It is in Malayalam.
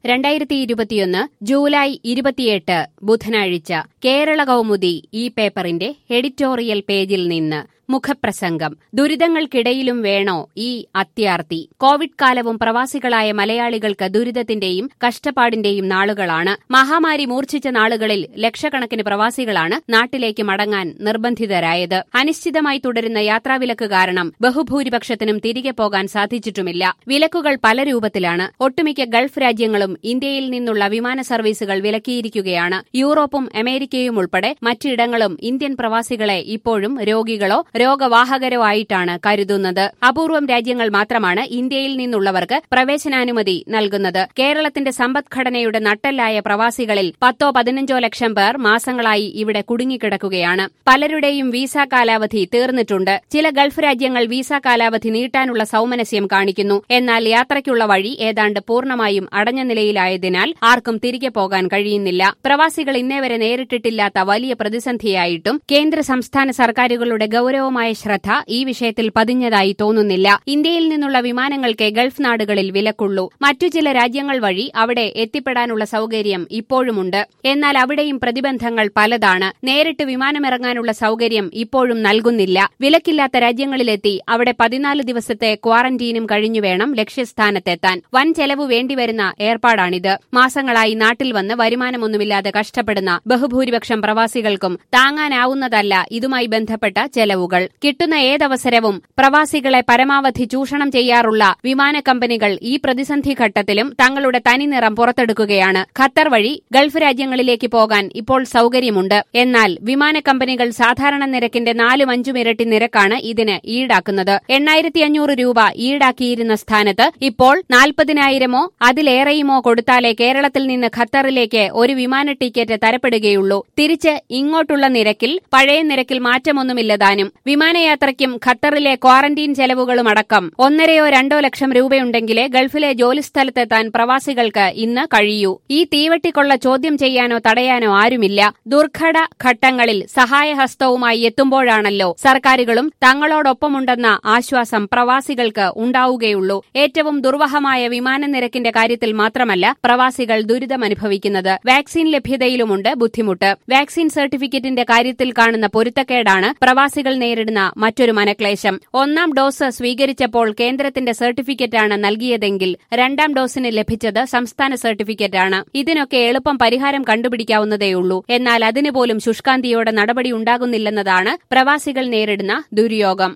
രണ്ടായിരത്തി ഇരുപത്തിയൊന്ന് ജൂലൈ ഇരുപത്തിയെട്ട് ബുധനാഴ്ച കേരള കൗമുദി ഈ പേപ്പറിന്റെ എഡിറ്റോറിയൽ പേജിൽ നിന്ന് മുഖപ്രസംഗം ദുരിതങ്ങൾക്കിടയിലും വേണോ ഈ അത്യാർത്തി കോവിഡ് കാലവും പ്രവാസികളായ മലയാളികൾക്ക് ദുരിതത്തിന്റെയും കഷ്ടപ്പാടിന്റെയും നാളുകളാണ് മഹാമാരി മൂർച്ഛിച്ച നാളുകളിൽ ലക്ഷക്കണക്കിന് പ്രവാസികളാണ് നാട്ടിലേക്ക് മടങ്ങാൻ നിർബന്ധിതരായത് അനിശ്ചിതമായി തുടരുന്ന യാത്രാവിലക്ക് കാരണം ബഹുഭൂരിപക്ഷത്തിനും തിരികെ പോകാൻ സാധിച്ചിട്ടുമില്ല വിലക്കുകൾ പല രൂപത്തിലാണ് ഒട്ടുമിക്ക ഗൾഫ് രാജ്യങ്ങളും ഇന്ത്യയിൽ നിന്നുള്ള വിമാന സർവീസുകൾ വിലക്കിയിരിക്കുകയാണ് യൂറോപ്പും അമേരിക്കയും ഉൾപ്പെടെ മറ്റിടങ്ങളും ഇന്ത്യൻ പ്രവാസികളെ ഇപ്പോഴും രോഗികളോ രോഗവാഹകരോ ആയിട്ടാണ് കരുതുന്നത് അപൂർവം രാജ്യങ്ങൾ മാത്രമാണ് ഇന്ത്യയിൽ നിന്നുള്ളവർക്ക് പ്രവേശനാനുമതി നൽകുന്നത് കേരളത്തിന്റെ സമ്പദ്ഘടനയുടെ നട്ടെല്ലായ പ്രവാസികളിൽ പത്തോ പതിനഞ്ചോ ലക്ഷം പേർ മാസങ്ങളായി ഇവിടെ കുടുങ്ങിക്കിടക്കുകയാണ് പലരുടെയും വിസ കാലാവധി തീർന്നിട്ടുണ്ട് ചില ഗൾഫ് രാജ്യങ്ങൾ വിസ കാലാവധി നീട്ടാനുള്ള സൌമനസ്യം കാണിക്കുന്നു എന്നാൽ യാത്രയ്ക്കുള്ള വഴി ഏതാണ്ട് പൂർണ്ണമായും അടഞ്ഞ നിലയിലായതിനാൽ ആർക്കും തിരികെ പോകാൻ കഴിയുന്നില്ല പ്രവാസികൾ ഇന്നേവരെ നേരിട്ടിട്ടില്ലാത്ത വലിയ പ്രതിസന്ധിയായിട്ടും കേന്ദ്ര സംസ്ഥാന സർക്കാരുകളുടെ ഗൌരവമായ ശ്രദ്ധ ഈ വിഷയത്തിൽ പതിഞ്ഞതായി തോന്നുന്നില്ല ഇന്ത്യയിൽ നിന്നുള്ള വിമാനങ്ങൾക്ക് ഗൾഫ് നാടുകളിൽ വിലക്കുള്ളൂ മറ്റു ചില രാജ്യങ്ങൾ വഴി അവിടെ എത്തിപ്പെടാനുള്ള സൌകര്യം ഇപ്പോഴുമുണ്ട് എന്നാൽ അവിടെയും പ്രതിബന്ധങ്ങൾ പലതാണ് നേരിട്ട് വിമാനമിറങ്ങാനുള്ള സൌകര്യം ഇപ്പോഴും നൽകുന്നില്ല വിലക്കില്ലാത്ത രാജ്യങ്ങളിലെത്തി അവിടെ പതിനാല് ദിവസത്തെ ക്വാറന്റീനും കഴിഞ്ഞു വേണം ലക്ഷ്യസ്ഥാനത്തെത്താൻ വൻ ചെലവ് വേണ്ടിവരുന്ന ഏർപ്പാടാണിത് മാസങ്ങളായി നാട്ടിൽ വന്ന് വരുമാനമൊന്നുമില്ലാതെ കഷ്ടപ്പെടുന്ന ബഹുഭൂരിപക്ഷം പ്രവാസികൾക്കും താങ്ങാനാവുന്നതല്ല ഇതുമായി ബന്ധപ്പെട്ട ചെലവുകൾ കിട്ടുന്ന ഏതവസരവും പ്രവാസികളെ പരമാവധി ചൂഷണം ചെയ്യാറുള്ള വിമാന കമ്പനികൾ ഈ പ്രതിസന്ധി ഘട്ടത്തിലും തങ്ങളുടെ തനിനിറം പുറത്തെടുക്കുകയാണ് ഖത്തർ വഴി ഗൾഫ് രാജ്യങ്ങളിലേക്ക് പോകാൻ ഇപ്പോൾ സൌകര്യമുണ്ട് എന്നാൽ വിമാന കമ്പനികൾ സാധാരണ നിരക്കിന്റെ നാലും അഞ്ചും ഇരട്ടി നിരക്കാണ് ഇതിന് ഈടാക്കുന്നത് എണ്ണായിരത്തി അഞ്ഞൂറ് രൂപ ഈടാക്കിയിരുന്ന സ്ഥാനത്ത് ഇപ്പോൾ നാൽപ്പതിനായിരമോ അതിലേറെയുമോ കൊടുത്താലേ കേരളത്തിൽ നിന്ന് ഖത്തറിലേക്ക് ഒരു വിമാന ടിക്കറ്റ് തരപ്പെടുകയുള്ളൂ തിരിച്ച് ഇങ്ങോട്ടുള്ള നിരക്കിൽ പഴയ നിരക്കിൽ മാറ്റമൊന്നുമില്ലതാനും വിമാനയാത്രയ്ക്കും ഖത്തറിലെ ക്വാറന്റീൻ ചെലവുകളും അടക്കം ഒന്നരയോ രണ്ടോ ലക്ഷം രൂപയുണ്ടെങ്കിലേ ഗൾഫിലെ ജോലിസ്ഥലത്തെത്താൻ പ്രവാസികൾക്ക് ഇന്ന് കഴിയൂ ഈ തീവട്ടിക്കൊള്ള ചോദ്യം ചെയ്യാനോ തടയാനോ ആരുമില്ല ദുർഘട ഘട്ടങ്ങളിൽ സഹായഹസ്തവുമായി എത്തുമ്പോഴാണല്ലോ സർക്കാരുകളും തങ്ങളോടൊപ്പമുണ്ടെന്ന ആശ്വാസം പ്രവാസികൾക്ക് ഉണ്ടാവുകയുള്ളൂ ഏറ്റവും ദുർവഹമായ വിമാന നിരക്കിന്റെ കാര്യത്തിൽ മാത്രമല്ല പ്രവാസികൾ ദുരിതമനുഭവിക്കുന്നത് വാക്സിൻ ലഭ്യതയിലുമുണ്ട് ബുദ്ധിമുട്ട് വാക്സിൻ സർട്ടിഫിക്കറ്റിന്റെ കാര്യത്തിൽ കാണുന്ന പൊരുത്തക്കേടാണ് പ്രവാസികൾ നേരിടുന്ന മറ്റൊരു മനക്ലേശം ഒന്നാം ഡോസ് സ്വീകരിച്ചപ്പോൾ കേന്ദ്രത്തിന്റെ സർട്ടിഫിക്കറ്റാണ് നൽകിയതെങ്കിൽ രണ്ടാം ഡോസിന് ലഭിച്ചത് സംസ്ഥാന സർട്ടിഫിക്കറ്റാണ് ഇതിനൊക്കെ എളുപ്പം പരിഹാരം കണ്ടുപിടിക്കാവുന്നതേയുള്ളൂ എന്നാൽ അതിനുപോലും ശുഷ്കാന്തിയോടെ നടപടി ഉണ്ടാകുന്നില്ലെന്നതാണ് പ്രവാസികൾ നേരിടുന്ന ദുര്യോഗം